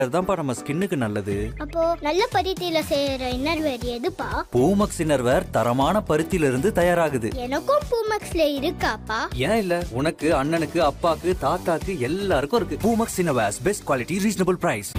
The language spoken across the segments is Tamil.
அதுதான்ப்பா நம்ம ஸ்கின்னுக்கு நல்லது அப்போ நல்ல பருத்தியில செய்யற இன்னர்வேர் எதுப்பா பூமக்ஸ் இன்னர்வேர் தரமான பருத்தியில இருந்து தயாராகுது எனக்கும் பூமெக்ஸ்ல இருக்காப்பா ஏன் இல்ல உனக்கு அண்ணனுக்கு அப்பாக்கு தாத்தாக்கு எல்லாருக்கும் இருக்கு Poomex innerwears best quality reasonable price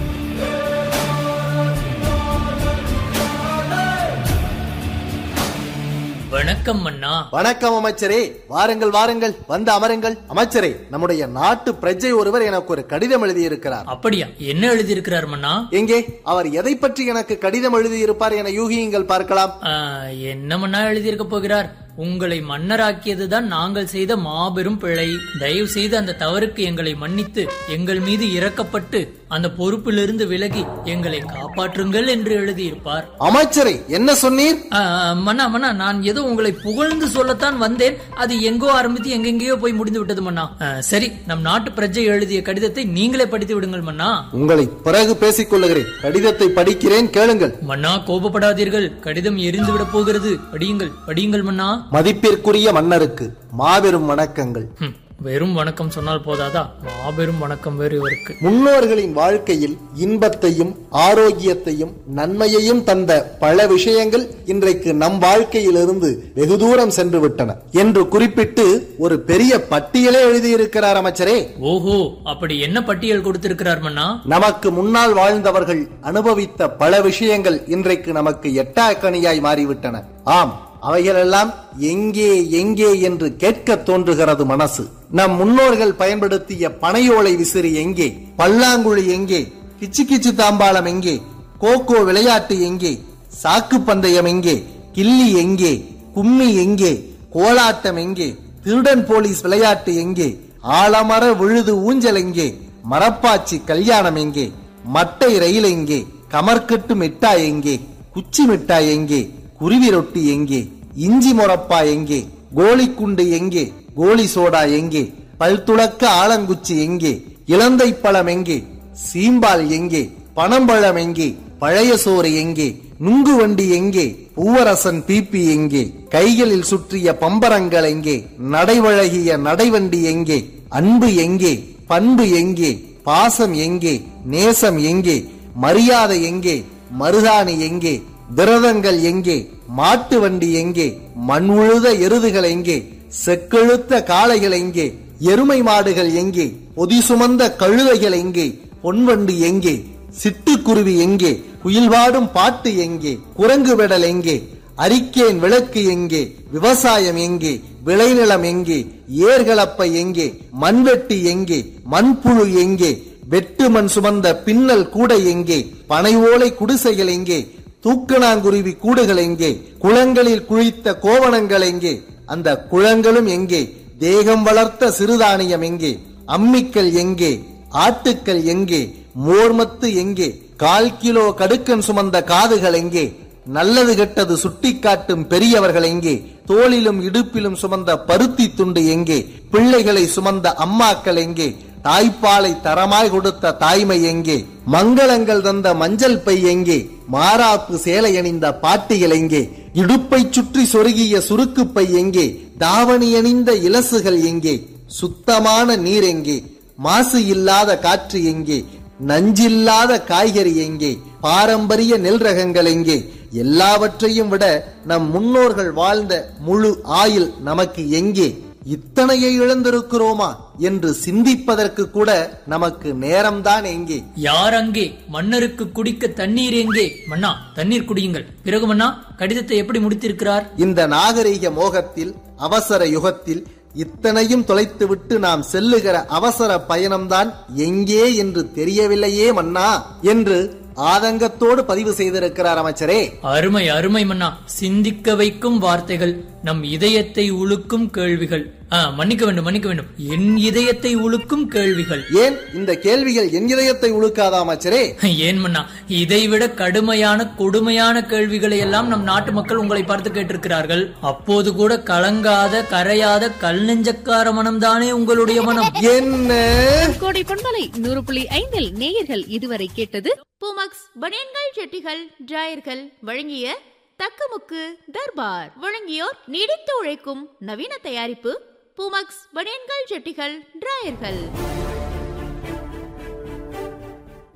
வணக்கம் மன்னா வணக்கம் அமைச்சரே வாருங்கள் வாருங்கள் வந்து அமருங்கள் அமைச்சரே நம்முடைய நாட்டு பிரஜை ஒருவர் எனக்கு ஒரு கடிதம் எழுதியிருக்கிறார் அப்படியா என்ன எழுதியிருக்கிறார் மன்னா எங்கே அவர் எதை பற்றி எனக்கு கடிதம் எழுதியிருப்பார் என யூகியுங்கள் பார்க்கலாம் ஆ, என்ன மன்னா எழுதியிருக்க போகிறார் உங்களை மன்னராக்கியதுதான் நாங்கள் செய்த மாபெரும் பிழை தயவு செய்து அந்த தவறுக்கு எங்களை மன்னித்து எங்கள் மீது இறக்கப்பட்டு அந்த பொறுப்பிலிருந்து விலகி எங்களை காப்பாற்றுங்கள் என்று எழுதியிருப்பார் அமைச்சரே என்ன சொன்னீர் ஆ, மன்னா மன்னா நான் ஏதோ உங்களை புகழ்ந்து சொல்லத்தான் வந்தேன் அது எங்கோ ஆரம்பித்து எங்கெங்கேயோ போய் முடிந்து விட்டது மன்னா ஆ, சரி நம் நாட்டு பிரஜை எழுதிய கடிதத்தை நீங்களே படித்து விடுங்கள் மன்னா உங்களை பிறகு பேசிக் கொள்ளுகிறேன் கடிதத்தை படிக்கிறேன் கேளுங்கள் மன்னா கோபப்படாதீர்கள் கடிதம் எரிந்து விட போகிறது படியுங்கள் படியுங்கள் மன்னா மதிப்பிற்குரிய மன்னருக்கு மாபெரும் வணக்கங்கள் ஹம், வெறும் வணக்கம் சொன்னால் போதாதா மாபெரும் வணக்கம் வேறு இவருக்கு முன்னோர்களின் வாழ்க்கையில் இன்பத்தையும் ஆரோக்கியத்தையும் நன்மையையும் தந்த பல விஷயங்கள் இன்றைக்கு நம் வாழ்க்கையிலிருந்து வெகு தூரம் சென்று விட்டன என்று குறிப்பிட்டு ஒரு பெரிய பட்டியலே எழுதியிருக்கிறார் அமைச்சரே ஓஹோ அப்படி என்ன பட்டியல் கொடுத்திருக்கிறார் மன்னா நமக்கு முன்னால் வாழ்ந்தவர்கள் அனுபவித்த பல விஷயங்கள் இன்றைக்கு நமக்கு எட்டாக்கனியாய் மாறிவிட்டன ஆம் அவைகளெல்லாம் எங்கே எங்கே என்று கேட்க தோன்றுகிறது மனசு நம் முன்னோர்கள் பயன்படுத்திய பனையோலை விசிறி எங்கே பல்லாங்குழி எங்கே கிச்சு கிச்சு தாம்பாளம் எங்கே கோகோ விளையாட்டு எங்கே சாக்கு பந்தயம் எங்கே கில்லி எங்கே கும்மி எங்கே கோலாட்டம் எங்கே திருடன் போலீஸ் விளையாட்டு எங்கே ஆலமர விழுது ஊஞ்சல் எங்கே மரப்பாச்சி கல்யாணம் எங்கே மட்டை ரயில் எங்கே கமர்கட்டு மிட்டாய் எங்கே குச்சி மிட்டாய் எங்கே குருவி ரொட்டி எங்கே இஞ்சி மொரப்பா எங்கே கோலிக்குண்டு எங்கே கோலி சோடா எங்கே பல் துளக்க ஆலங்குச்சி எங்கே இலந்தை பழம் எங்கே சீம்பால் எங்கே பனம்பழம் எங்கே பழைய சோறு எங்கே நுங்கு வண்டி எங்கே பூவரசன் பீப்பி எங்கே கைகளில் சுற்றிய பம்பரங்கள் எங்கே நடைவழகிய நடைவண்டி எங்கே அன்பு எங்கே பண்பு எங்கே பாசம் எங்கே நேசம் எங்கே மரியாதை எங்கே மருதாணி எங்கே விரதங்கள் எங்கே மாட்டு வண்டி எங்கே மண் உழுத எருதுகள் எங்கே செக்கெழுத்த காளைகள் எங்கே எருமை மாடுகள் எங்கே பொதி சுமந்த கழுதைகள் எங்கே பொன்வண்டி எங்கே சிட்டுக்குருவி எங்கே குயில்வாடும் பாட்டு எங்கே குரங்கு விடல் எங்கே அரிக்கேன் விளக்கு எங்கே விவசாயம் எங்கே விளைநிலம் எங்கே ஏர்களப்பை எங்கே மண்வெட்டி எங்கே மண்புழு எங்கே வெட்டு மண் சுமந்த பின்னல் கூடை எங்கே பனை ஓலை குடிசைகள் எங்கே தூக்கணாங்குருவி கூடுகள் எங்கே குளங்களில் குழித்த கோவணங்கள் எங்கே அந்த குளங்களும் எங்கே தேகம் வளர்த்த சிறுதானியம் எங்கே அம்மிக்கல் எங்கே ஆட்டுக்கள் எங்கே மோர்மத்து எங்கே கால் கிலோ கடுக்கன் சுமந்த காதுகள் எங்கே நல்லது கெட்டது சுட்டிக்காட்டும் பெரியவர்கள் எங்கே தோளிலும் இடுப்பிலும் சுமந்த பருத்தி துண்டு எங்கே பிள்ளைகளை சுமந்த அம்மாக்கள் எங்கே தாய்ப்பாலை தரமாய் கொடுத்த தாய்மை எங்கே மங்களங்கள் தந்த மஞ்சள் பை எங்கே மாறாப்பு சேலை அணிந்த பாட்டிகள் எங்கே இடுப்பை சுற்றி சொருகிய சுருக்கு பை எங்கே தாவணி அணிந்த இலசுகள் எங்கே சுத்தமான நீர் எங்கே மாசு இல்லாத காற்று எங்கே நஞ்சில்லாத காய்கறி எங்கே பாரம்பரிய நெல் ரகங்கள் எங்கே எல்லாவற்றையும் விட நம் முன்னோர்கள் வாழ்ந்த முழு ஆயுள் நமக்கு எங்கே இத்தனையை இழந்திருக்கிறோமா என்று சிந்திப்பதற்கு கூட நமக்கு நேரம்தான் எங்கே யார் அங்கே மன்னருக்கு குடிக்க தண்ணீர் எங்கே மன்னா தண்ணீர் குடியுங்கள் பிறகு மன்னா கடிதத்தை எப்படி முடித்திருக்கிறார் இந்த நாகரிக மோகத்தில் அவசர யுகத்தில் இத்தனையும் தொலைத்துவிட்டு நாம் செல்லுகிற அவசர பயணம்தான் எங்கே என்று தெரியவில்லையே மன்னா என்று ஆதங்கத்தோடு பதிவு செய்திருக்கிறார் அமைச்சரே அருமை அருமை மன்னா சிந்திக்க வைக்கும் வார்த்தைகள் நம் இதயத்தை உழுக்கும் கேள்விகள் ஆ, மன்னிக்க வேண்டும் மன்னிக்க வேண்டும் என் இதயத்தை உழுக்கும் கேள்விகள் ஏன் இந்த கேள்விகள் என் இதயத்தை உழுக்காதா அமைச்சரே ஏன் மன்னா இதைவிட கடுமையான கொடுமையான கேள்விகளை எல்லாம் நம் நாட்டு மக்கள் உங்களை பார்த்து கேட்டிருக்கிறார்கள் அப்போது கூட கலங்காத கரையாத கல் நெஞ்சக்கார மனம்தானே உங்களுடைய மனம் என்ன கோடை பொன்மலை நூறு புள்ளி ஐந்தில் நேயர்கள் இதுவரை கேட்டது பூமக்ஸ் பனியன்கள் செட்டிகள் டிராயர்கள் வழங்கிய தக்கமுக்கு தர்பார் வழங்கியோர் நீடித்து உழைக்கும் நவீன தயாரிப்பு பூமக்ஸ் பனியன்கள் செட்டிகள் டிராயர்கள்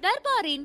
தர்பாரின்